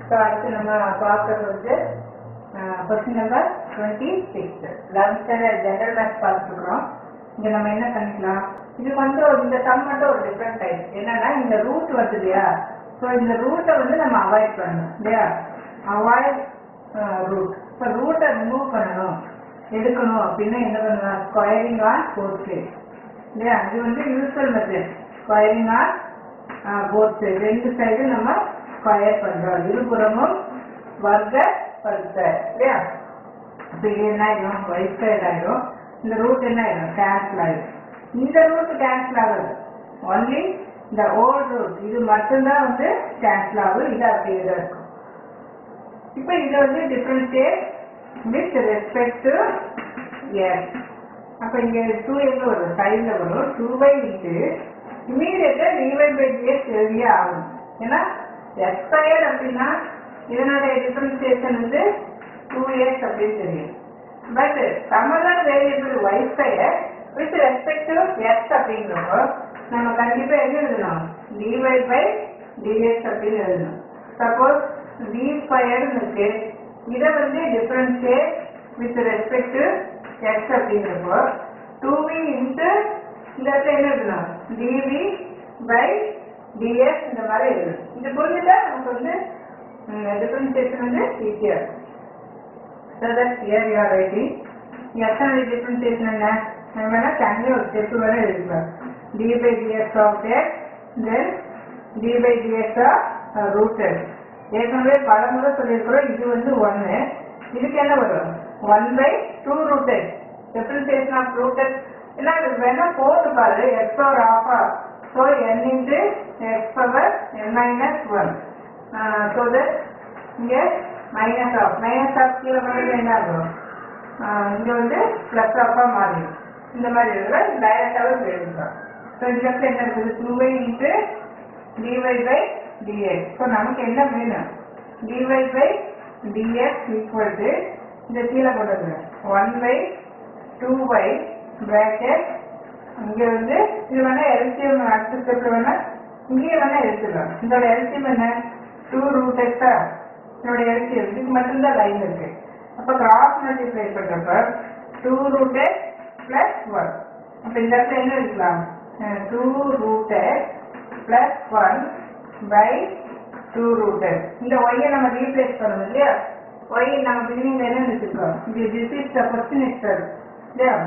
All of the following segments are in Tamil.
ஸோ அடுத்து நம்ம பார்க்கறது வந்து question number twenty six eleventh standard general maths பார்த்துருக்குறோம் இங்க நம்ம என்ன பண்ணிக்கலாம் இது வந்து ஒரு- இந்த சம் மட்டும் ஒரு டிஃப்ரெண்ட் டைப் என்னன்னா இந்த ரூட் வருது இல்லையா ஸோ இந்த ரூட்டை வந்து நம்ம அவாய்ட் பண்ணணும் இல்லையா அவாய்ட் ரூட் இப்போ ரூட்டை ரிமூவ் பண்ணணும் எடுக்கணும் அப்படின்னா என்ன பண்ணலாம் ஸ்கொயரிங் ஆன் போர்ட் இல்லையா இது வந்து usual method squaring on both ரெண்டு சைடு நம்ம ஸ்கொயர் பண்றோம் இருபுறமும் வர்க்க படுத்த இல்லையா அப்ப இது என்ன ஆயிடும் ஒயிட் சைடு ஆயிடும் இந்த ரூட் என்ன ஆயிடும் கேன்சல் ஆயிடும் இந்த ரூட் கேன்சல் ஆகுது ஒன்லி இந்த ஓல்ட் ரூட் இது மட்டும்தான் வந்து கேன்சல் ஆகும் இது அப்படியே தான் இருக்கும் இப்போ இது வந்து differentiate with respect to s அப்ப இங்க டூ எங்க வரும் சைட்ல வரும் டூ பை இன்ட்டு இமீடியட்டா டிவை பை டிஎஸ் எழுதியே ஆகும் ஏன்னா எஸ் ஸ்கொயர் அப்படின்னா இதனுடைய டிஃபரன்சியேஷன் வந்து டூ எஸ் அப்படின்னு தெரியும் but some other variable y square with respect to s அப்படிங்கிறப்போ நம்ம கண்டிப்பா என்ன எழுதணும் டிவை பை டிஎஸ் அப்படின்னு எழுதணும் சப்போஸ் டி ஸ்கொயர்னு இருக்கு இதை வந்து differentiate with respect to x அப்படிங்கிறப்போ டூ வி இன்ட்டு இந்த இடத்துல என்ன எழுதணும் டிவி பை டிஎஸ் இந்த மாதிரி எழுதணும் இது புரிஞ்சுட்டா நமக்கு வந்து டிஃபரன்சியேஷன் வந்து ஈஸியாக இருக்கும் So that here you are writing. எத்தனை டிஃபரன்சியேஷன் என்ன நம்ம வேணா தனியாக ஒரு ஸ்டெப் வேணா எழுதிக்கலாம் d by ds of x then d by ds of rooted ஏற்கனவே பல முறை சொல்லியிருக்கிறோம் இது வந்து ஒன்று இதுக்கு என்ன வரும் one by two rooted differentiation of rooted ஏன்னா இது வேணா போட்டு பாரு எக்ஸ் பவர் ஆஃபா so n into x power n minus one so that இங்கே மைனஸ் ஆஃப் மைனஸ் ஆஃப் கீழே பண்ணது என்ன ஆகும் ஆஹ் இங்க வந்து பிளஸ் ஆஃபா மாறிடும் இந்த மாதிரி இருக்கிற டைரக்டாகவே எழுதிக்கலாம் ஸோ இந்த இடத்துல என்ன இருக்குது two by into dy by dx so நமக்கு என்ன வேணும் dy by dx equal to இந்த கீழே போடுறது one by two by bracket இங்க வந்து இது வேணா எல்சிஎம் அடுத்த ஸ்டெப்ல வேணா இங்கேயே வேணா எடுத்துக்கலாம் இதோட எல்சிஎம் என்ன டூ ரூட் எக்ஸா இதோட எல்சிஎம் இதுக்கு மட்டும்தான் லைன் இருக்கு அப்ப கிராஸ் மல்டிப்ளை பண்றப்ப two root x plus one அப்ப இந்த இடத்துல என்ன எடுக்கலாம் two root x plus one by two root x இந்த ஒய்யை நம்ம ரீப்ளேஸ் பண்ணணும் இல்லையா ஒய் நம்ம பிகினிங்ல என்ன வச்சிருக்கோம் இது this is the question it's இல்லையா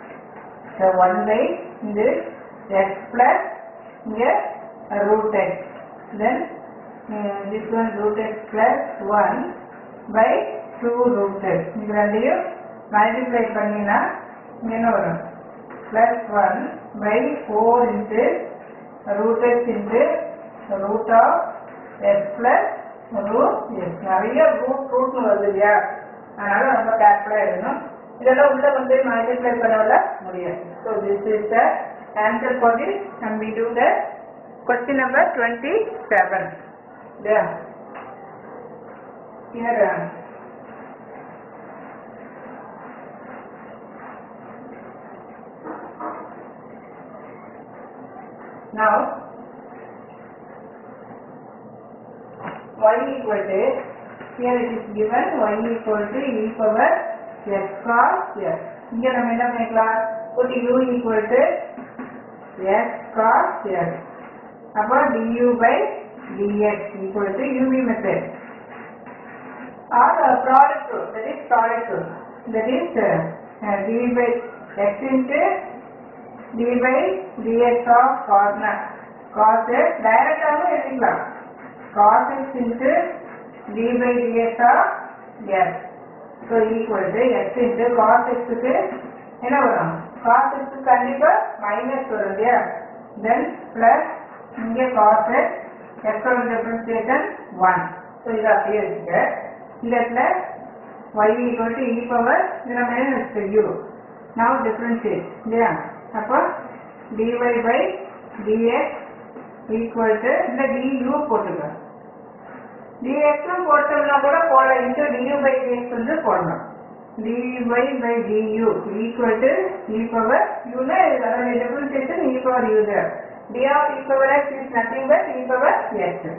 So 1 by this x plus here uh, root x. Then uh, this one root x plus 1 by 2 root x. இது ரெண்டையும் multiply பண்ணினா இங்க என்ன வரும் plus 1 by 4 into root x into root of x plus root x. நிறைய root root வருது இல்லையா அதனால ரொம்ப கேர்ஃபுல்லா எழுதணும் இதெல்லாம் உள்ள வந்து மல்டிப்ளை பண்ணல முடியும் so this is the answer for this and we do the question number twenty seven இல்லையா here now y equal to here it is given y equal to e power x cos x இங்க நம்ம என்ன பண்ணிக்கலாம் put u equal to x cos x அப்போ du by dx equal to uv method or uh, product rule that is product rule that is uh, uh, d by x into d by dx of corner cos x டைரக்டாகவும் எழுதிக்கலாம் cos x into d by dx of x so equal to x into cos x க்கு என்ன வரும் cos x க்கு கண்டிப்பா மைனஸ் வரும் இல்லையா then plus இங்க cos x x ஓட டிஃபரன்சியேஷன் 1 so இது அப்படியே இருக்கு இந்த இடத்துல y equal to e power இது நம்ம என்ன வச்சுக்கோ u now differentiate இல்லையா அப்போ dy by dx equal to இந்த du போட்டுக்கலாம் dx ம் போட்டோம்னா கூட போடலாம் இன்ட்டு du by dx வந்து போடலாம் dy by du equal to e power u னா அதோட differentiation e power u there d of e power x is nothing but e power x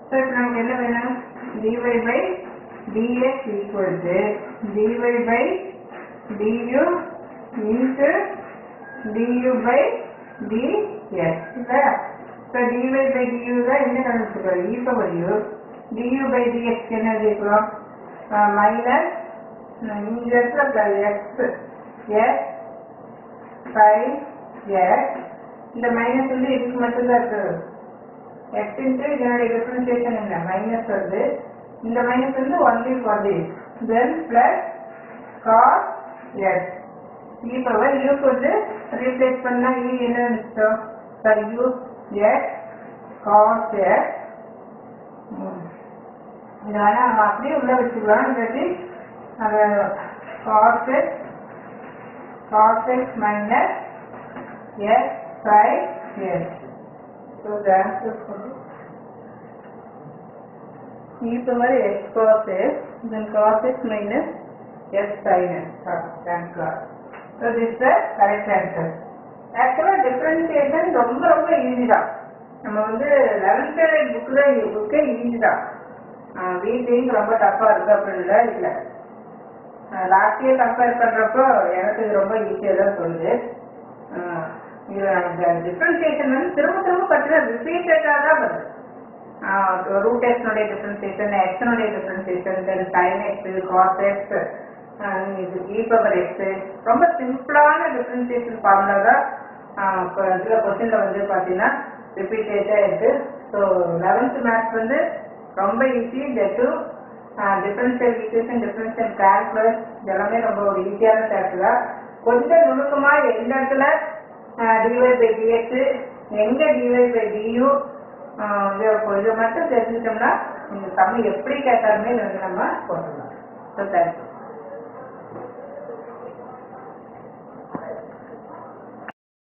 so இப்போ நமக்கு என்ன வேணும் dy by dx equal to dy by du into du by dx இல்லையா ஸோ dy by du தான் என்ன கண்டுபிடிச்சிருக்கோம் e power u du by dx என்ன எழுதிக்கலாம் மைனஸ் இங்க இருக்கிற எக்ஸ் எஸ் ஃபைவ் எக்ஸ் இந்த மைனஸ் வந்து இதுக்கு மட்டும்தான் இருக்குது எக்ஸ் இன்ட்டு இதனுடைய டிஃபரன்சியேஷன் என்ன மைனஸ் வருது இந்த மைனஸ் வந்து only for this then plus cos s e power யூக்கு வந்து ரீப்ளேஸ் பண்ணா இ என்ன இருந்துச்சோம் sorry u x cos x இது வேணா நம்ம அப்படியே உள்ள வச்சுக்கலாம் இல்லாட்டி அது cos x cos x minus x by x So the answer for this e power x cos x then cos x minus s sin x. Ah, Thank God. So this is the correct answer. ஆக்சுவலாக டிஃப்ரென்சியேஷன் ரொம்ப ரொம்ப ஈஸி தான் நம்ம வந்து லெவன்த் ஸ்டாண்டர்ட் புக்கில் புக்கே ஈஸி தான் வீட்லேயும் ரொம்ப டஃப்பாக இருக்கு அப்படின்னு இல்லை இல்லை லாஸ்ட் இயர் கம்பேர் பண்ணுறப்போ எனக்கு இது ரொம்ப ஈஸியாக தான் சொல்லுது ஆஹ் இது அந்த டிஃப்ரென்சியேஷன் வந்து திரும்ப திரும்ப பார்த்தீங்கன்னா ரிப்பீட்டடாக தான் வருது ரூட் எக்ஸ்னுடைய டிஃப்ரென்சியேஷன் எக்ஸ்னுடைய differentiation then sine x cos x இது இ பவர் எக்ஸ் ரொம்ப சிம்பிளான டிஃப்ரென்சியேஷன் ஃபார்முலா தான் இப்போ இதில் கொஸ்டினில் வந்து பார்த்தீங்கன்னா ரிப்பீட்டடாக இருக்கு ஸோ லெவன்த் மேத்ஸ் வந்து ரொம்ப ஈஸி இந்த two differential equation differential calculus இதெல்லாமே ரொம்ப ஒரு ஈஸியான சாப்டர் தான் கொஞ்சம் நுணுக்கமா எந்த இடத்துல டிவை பை டிஎக்ஸ் எங்க டிவை பை டியூ இதை மட்டும் தெரிஞ்சுட்டோம்னா இந்த தமிழ் எப்படி கேட்டாலுமே இது வந்து நம்ம போட்டுடலாம் ஸோ தேங்க்யூ